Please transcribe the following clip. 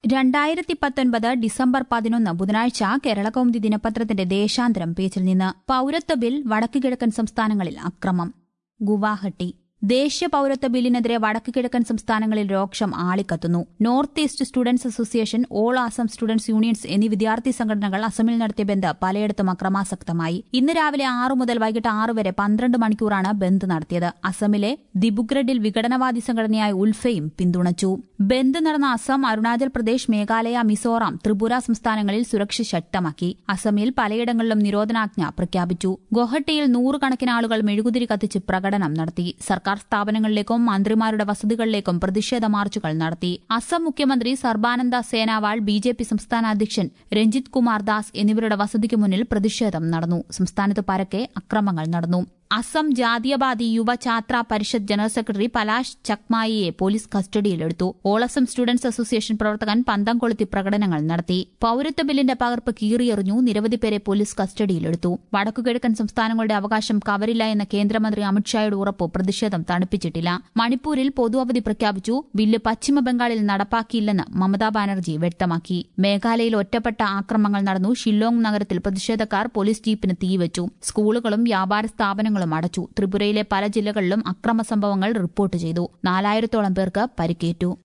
രണ്ടായിരത്തി പത്തൊൻപത് ഡിസംബർ പതിനൊന്ന് ബുധനാഴ്ച കേരളകൗമുദി ദിനപത്രത്തിന്റെ ദേശാന്തരം പേജിൽ നിന്ന് പൌരത്വ ബിൽ വടക്കുകിഴക്കൻ സംസ്ഥാനങ്ങളിൽ അക്രമം ഗുവാഹട്ടി ദേശീയ പൌരത്വ ബില്ലിനെതിരെ വടക്ക് കിഴക്കൻ സംസ്ഥാനങ്ങളിൽ രോക്ഷം ആളിക്കത്തുന്നു north east students association all Assam students unions എന്നീ വിദ്യാർത്ഥി സംഘടനകൾ അസമിൽ നടത്തിയ ബന്ദ് പലയിടത്തും അക്രമാസക്തമായി ഇന്ന് രാവിലെ ആറ് മുതൽ വൈകിട്ട് ആറ് വരെ പന്ത്രണ്ട് മണിക്കൂറാണ് ബന്ദ് നടത്തിയത് അസമിലെ ദിബുഗ്രഡിൽ വിഘടനവാദി സംഘടനയായ ഉൽഫയും പിന്തുണച്ചു ബന്ദ് നടന്ന അസം അരുണാചൽ പ്രദേശ് മേഘാലയ മിസോറാം ത്രിപുര സംസ്ഥാനങ്ങളിൽ സുരക്ഷ ശക്തമാക്കി അസമിൽ പലയിടങ്ങളിലും നിരോധനാജ്ഞ പ്രഖ്യാപിച്ചു ഗുവാഹട്ടിയിൽ നൂറുകണക്കിന് ആളുകൾ മെഴുകുതിരി കത്തിച്ച് പ്രകടനം നടത്തി സർക്കാർ സ്ഥാപനങ്ങളിലേക്കും മന്ത്രിമാരുടെ വസതികളിലേക്കും പ്രതിഷേധ മാർച്ചുകൾ നടത്തി അസം മുഖ്യമന്ത്രി Sarbananda Sonowal B J P സംസ്ഥാന അധ്യക്ഷൻ രഞ്ജിത് കുമാർ ദാസ് എന്നിവരുടെ വസതിക്ക് മുന്നിൽ പ്രതിഷേധം നടന്നു സംസ്ഥാനത്ത് പരക്കെ അക്രമങ്ങൾ നടന്നു അസം ജാതീയവാദി യുവ ഛാത്ര പരിഷത്ത് ജനറൽ സെക്രട്ടറി പലാഷ് ചക്മായിയെ പോലീസ് കസ്റ്റഡിയിലെടുത്തു ഓളസം സ്റ്റുഡൻസ് അസോസിയേഷൻ പ്രവർത്തകൻ പന്തം കൊളുത്തി പ്രകടനങ്ങൾ നടത്തി പൌരത്വ ബില്ലിന്റെ പകർപ്പ് കീറിയെറിഞ്ഞു നിരവധി പേരെ പോലീസ് കസ്റ്റഡിയിലെടുത്തു വടക്കുകിഴക്കൻ സംസ്ഥാനങ്ങളുടെ അവകാശം കവരില്ല എന്ന കേന്ദ്രമന്ത്രി അമിത്ഷായുടെ ഉറപ്പ് പ്രതിഷേധം തണുപ്പിച്ചിട്ടില്ല മണിപ്പൂരിൽ പൊതു അവധി പ്രഖ്യാപിച്ചു ബില്ല് പശ്ചിമബംഗാളിൽ നടപ്പാക്കിയില്ലെന്ന് മമതാ ബാനർജി വ്യക്തമാക്കി മേഘാലയയിൽ ഒറ്റപ്പെട്ട ആക്രമങ്ങൾ നടന്നു ഷില്ലോങ് നഗരത്തിൽ പ്രതിഷേധക്കാർ പോലീസ് ജീപ്പിന് തീവച്ചു സ്കൂളുകളും വ്യാപാര സ്ഥാപനങ്ങളും അടച്ചു ത്രിപുരയിലെ പല ജില്ലകളിലും അക്രമ സംഭവങ്ങൾ റിപ്പോർട്ട് ചെയ്തു നാലായിരത്തോളം പേർക്ക് പരിക്കേറ്റു